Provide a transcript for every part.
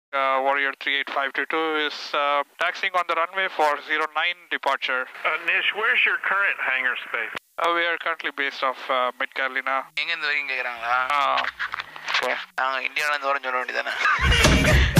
Uh, Warrior 38522 is uh, taxiing on the runway for 09 departure. Uh, Nish, where's your current hangar space? Uh, we are currently based off uh, Mid Carolina. எங்க இருந்து வரீங்க கேக்குறாங்களா Uh, நாங்க இந்தியால இருந்து வரோம் சொல்ல வேண்டியதானே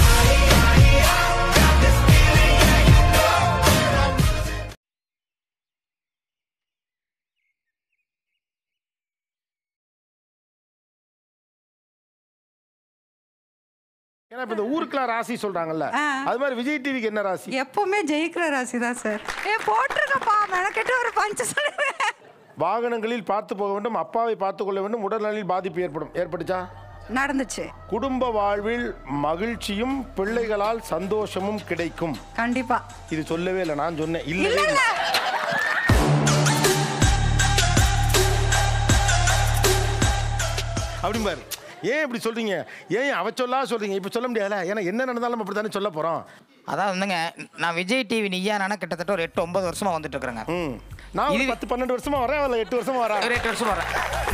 ஏன்னா இப்ப இந்த ஊருக்குலாம் ராசி சொல்றாங்கல்ல ஆ. அது மாதிரி விஜய் டிவிக்கு என்ன ராசி எப்பவுமே ஜெயிக்கிற ராசி தான் சார் ஏ போட்டிருக்கப்பா மெனக்கெட்டு ஒரு பஞ்சு சொல்லுவேன் வாகனங்களில் பார்த்து போக வேண்டும் அப்பாவை பார்த்து கொள்ள வேண்டும் உடல்நலில் பாதிப்பு ஏற்படும் ஏற்பட்டுச்சா நடந்துச்சு குடும்ப வாழ்வில் மகிழ்ச்சியும் பிள்ளைகளால் சந்தோஷமும் கிடைக்கும் கண்டிப்பா இது சொல்லவே இல்லை நான் சொன்னேன் இல்ல இல்லவே இல்ல இல்லை அப்படிம்பாரு ஏன் இப்படி சொல்றீங்க ஏன் அவ சொல்லா சொல்றீங்க இப்ப சொல்ல முடியாதுல ஏன்னா என்ன நடந்தாலும் அப்படி தானே சொல்ல போறோம் அதான் வந்துங்க நான் விஜய் டிவி நீயா நானா கிட்டத்தட்ட ஒரு எட்டு ஒன்பது வருஷமா வந்துட்டு இருக்கிறேங்க ம் நான் ஒரு இது- பத்து பன்னெண்டு வருஷமா வரேன் இல்லை எட்டு வருஷமா வரேன் ஒரு எட்டு வருஷம் வரேன்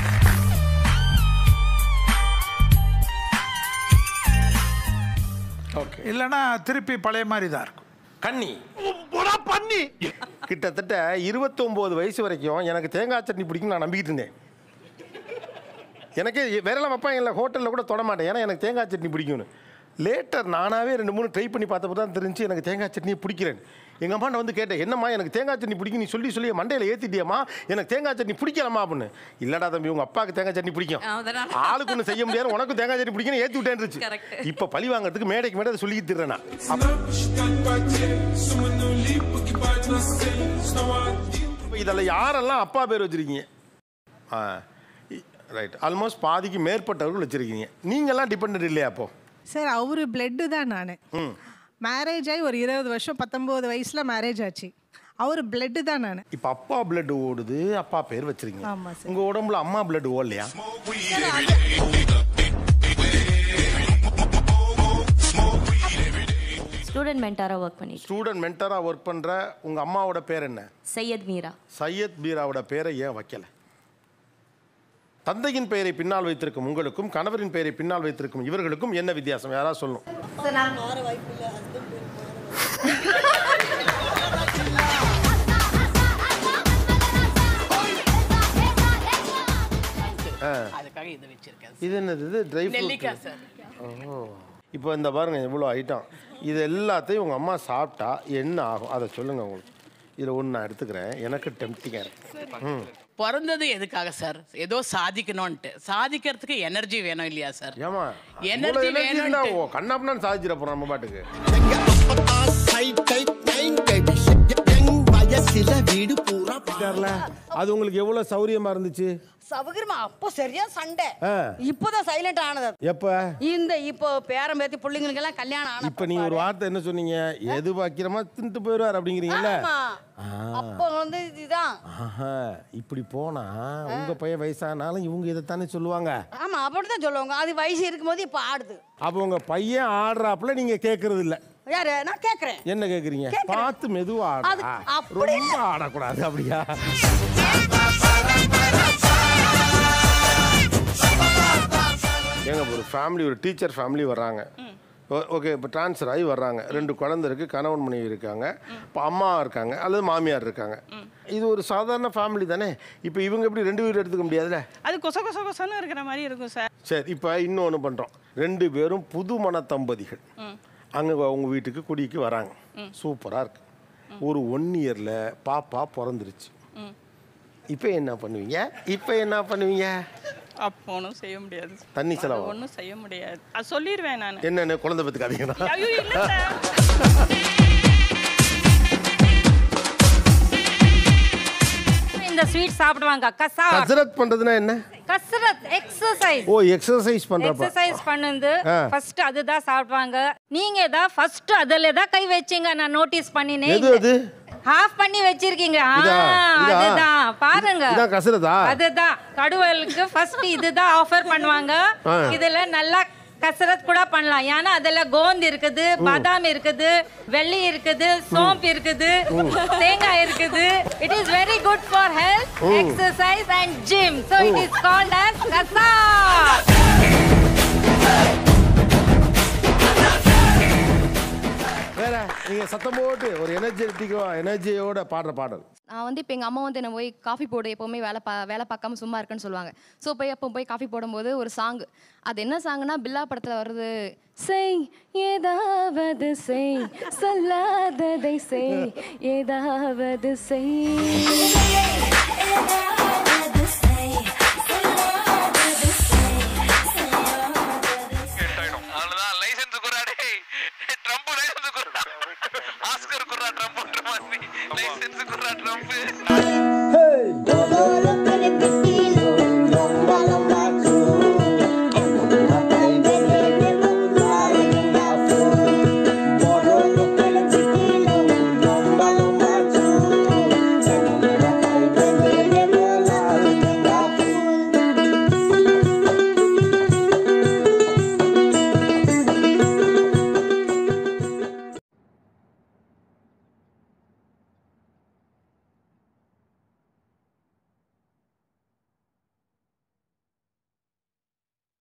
ஓகே இல்லைன்னா திருப்பி பழைய மாதிரி தான் இருக்கும் கன்னி பண்ணி கிட்டத்தட்ட 29 வயசு வரைக்கும் எனக்கு தேங்காய் சட்னி பிடிக்கும் நான் நம்பிக்கிட்டு இருந்தேன் எனக்கு வேறெல்லாம் வைப்பாங்க இல்லை ஹோட்டலில் கூட தொட மாட்டேன் ஏன்னா எனக்கு தேங்காய் சட்னி பிடிக்கும்னு லேட்டர் நானாவே ரெண்டு மூணு ட்ரை பண்ணி பார்த்தப்போ தான் தெரிஞ்சு எனக்கு தேங்காய் சட்னியை பிடிக்கிறேன் எங்கள் அம்மாட்ட வந்து கேட்டேன் என்னம்மா எனக்கு தேங்காய் சட்னி பிடிக்கும் நீ சொல்லி சொல்லி மண்டையில் ஏற்றிட்டியம்மா எனக்கு தேங்காய் சட்னி பிடிக்கலாமா அப்படின்னு இல்லடா தம்பி உங்கள் அப்பாவுக்கு தேங்காய் சட்னி பிடிக்கும் அதனால. ஆளுக்கு ஒன்று செய்ய முடியாது உனக்கும் தேங்காய் சட்னி பிடிக்கணும் ஏற்றி விட்டேன்ருச்சு Correct. இப்போ பழி வாங்குறதுக்கு மேடைக்கு மேடை சொல்லிக்கிட்டு திர்றேன் நான் இப்போ இதில் யாரெல்லாம் அப்பா பேர் வச்சுருக்கீங்க ஆ ரைட் ஆல்மோஸ்ட் பாதிக்கு மேற்பட்டவர்கள் வச்சுருக்கீங்க நீங்கள்லாம் டிபெண்ட் இல்லையா அப்போ சார் அவரு பிளட்டு தான் நான் மேரேஜ் ஆகி ஒரு இருபது வருஷம் பத்தொம்போது வயசுல மேரேஜ் ஆச்சு அவர் பிளட்டு தான் நான் இப்போ அப்பா பிளட் ஓடுது அப்பா பேர் வச்சிருக்கீங்க ஆமா சார். உங்கள் உடம்புல அம்மா பிளட் ஓடலையா ஸ்டூடெண்ட் மென்டாராக ஒர்க் பண்ணிட்டு ஸ்டூடெண்ட் மென்டராக ஒர்க் பண்ணுற உங்கள் அம்மாவோட பேர் என்ன சையத் மீரா சையத் பீராவோட பேரை ஏன் வைக்கல தந்தையின் பெயரை பின்னால் வைத்திருக்கும் உங்களுக்கும் கணவரின் பெயரை பின்னால் வைத்திருக்கும் இவர்களுக்கும் என்ன வித்தியாசம் யாராவது சொல்லணும் அதுக்காக இது வச்சிருக்கேன் இது என்னது இது ட்ரை நெல்லிக்காய் ஃப்ரூட் சார் ஓ இப்போ இந்த பாருங்க இவ்வளோ ஐட்டம் இது எல்லாத்தையும் உங்கள் அம்மா சாப்பிட்டா என்ன ஆகும் அதை சொல்லுங்க உங்களுக்கு இதில் ஒன்று நான் எடுத்துக்கிறேன் எனக்கு டெம்டிங்காக இருக்கு ம் பிறந்தது எதுக்காக சார் ஏதோ சாதிக்கணும்ன்ட்டு சாதிக்கிறதுக்கு எனர்ஜி வேணும் இல்லையா சார் ஏமா Energy வேணும்ட்டு. கண்ணாப்பண்ணான்னு சாதிச்சிட போகிறோம் நம்ம பாட்டுக்கு இருக்கார்ல, அது உங்களுக்கு எவ்வளோ சௌரியமா இருந்துச்சு சவுகரியமா அப்போ சரியா சண்டை ஆ. இப்போதான் சைலண்ட் ஆனது எப்போ இந்த இப்போ பேரம் பேத்தி பிள்ளைங்களுக்கு எல்லாம் கல்யாணம் ஆன இப்போ நீங்க ஒரு வார்த்தை என்ன சொன்னீங்க எது பாக்கிரமா தின்ட்டு போயிடுவார் அப்படிங்கிறீங்கல்ல ஆமா அப்போ வந்து இதுதான் ஆஹா இப்படி போனா உங்க பையன் வயசானாலும் இவங்க இதைத்தானே சொல்லுவாங்க ஆமா அப்படிதான் சொல்லுவாங்க அது வயசு இருக்கும்போது இப்போ ஆடுது அப்போ உங்க பையன் ஆடுறாப்புல நீங்க கேட்கறது இல்ல யாரு நான் கேக்குறேன் என்ன கேக்குறீங்க கேக்குறேன். பார்த்து மெதுவா அது ஆடா அப்படி ரொம்ப ஆடக்கூடாது அப்படியா ஏங்க ஒரு ஃபேமிலி ஒரு டீச்சர் ஃபேமிலி வர்றாங்க ஓகே இப்போ ட்ரான்ஸ்ஃபர் ஆகி வர்றாங்க ரெண்டு குழந்தை இருக்கு கணவன் மனைவி இருக்காங்க இப்போ அம்மா இருக்காங்க அல்லது மாமியார் இருக்காங்க இது ஒரு சாதாரண ஃபேமிலி தானே இப்போ இவங்க எப்படி ரெண்டு பேரும் எடுத்துக்க முடியாதுல்ல அது கொச கொச கொசன்னு இருக்கிற மாதிரி இருக்கும் சார் சரி இப்போ இன்னொன்று பண்ணுறோம் ரெண்டு பேரும் புதுமண தம்பதிகள் அங்கே அவங்க வீட்டுக்கு குடிக்கு வராங்க சூப்பராக இருக்கு ஒரு ஒன் இயரில் பாப்பா பிறந்துருச்சு இப்போ என்ன பண்ணுவீங்க இப்போ என்ன பண்ணுவீங்க அப்போ ஒன்றும் செய்ய முடியாது தண்ணி செலவா ஒன்றும் செய்ய முடியாது அது சொல்லிடுவேன் நான் என்னென்ன குழந்தை பத்துக்காதீங்கன்னா ஐயோ இல்லை சார் இந்த ஸ்வீட் சாப்பிடுவாங்க கசா கசரத் பண்ணுறதுனா என்ன கசரத் எக்ஸசைஸ் ஓ எக்ஸசைஸ் பண்ணுறப்ப எக்ஸசைஸ் பண்ணுது ஆ. ஃபர்ஸ்ட் அதுதான் சாப்பிடுவாங்க நீங்க தான் ஃபர்ஸ்ட் அதுல தான் கை வச்சீங்க நான் நோட்டீஸ் பண்ணினேன் எது அது ஹாஃப் பண்ணி வச்சிருக்கீங்க ஆ, இதா? இதா? அதுதான் பாருங்க இதான் கசரதா அதுதான் கடவுளுக்கு ஃபர்ஸ்ட் இதுதான் ஆஃபர் பண்ணுவாங்க ஆ. இதுல நல்லா கசரத் கூட பண்ணலாம் ஏன்னா அதுல கோந்து இருக்குது பாதாம் இருக்குது வெள்ளி இருக்குது சோம்பு இருக்குது தேங்காய் இருக்குது it is very good for health exercise and gym so it is called as கசா நீங்க சத்தம் போட்டு ஒரு எனர்ஜெட்டிக்கோ எனர்ஜியோட பாடுற பாடல் நான் வந்து இப்போ எங்கள் அம்மா வந்து என்ன போய் காஃபி போடு எப்போவுமே வேலை பா வேலை பார்க்காம சும்மா இருக்குன்னு சொல்லுவாங்க ஸோ போய் அப்போ போய் காஃபி போடும்போது ஒரு சாங் அது என்ன சாங்னா பில்லா படத்தில் வருது செய் ஏதாவது செய் சொல்லாததை செய் ஏதாவது செய் அவ்வளவுதான் லைசென்ஸ் குறா டேய் ட்ரம்ப் லைசென்ஸ் குறா ஆஸ்கர் குறா ட்ரம்ப்ன்ற மாதிரி லைசென்ஸ் குறா ட்ரம்ப்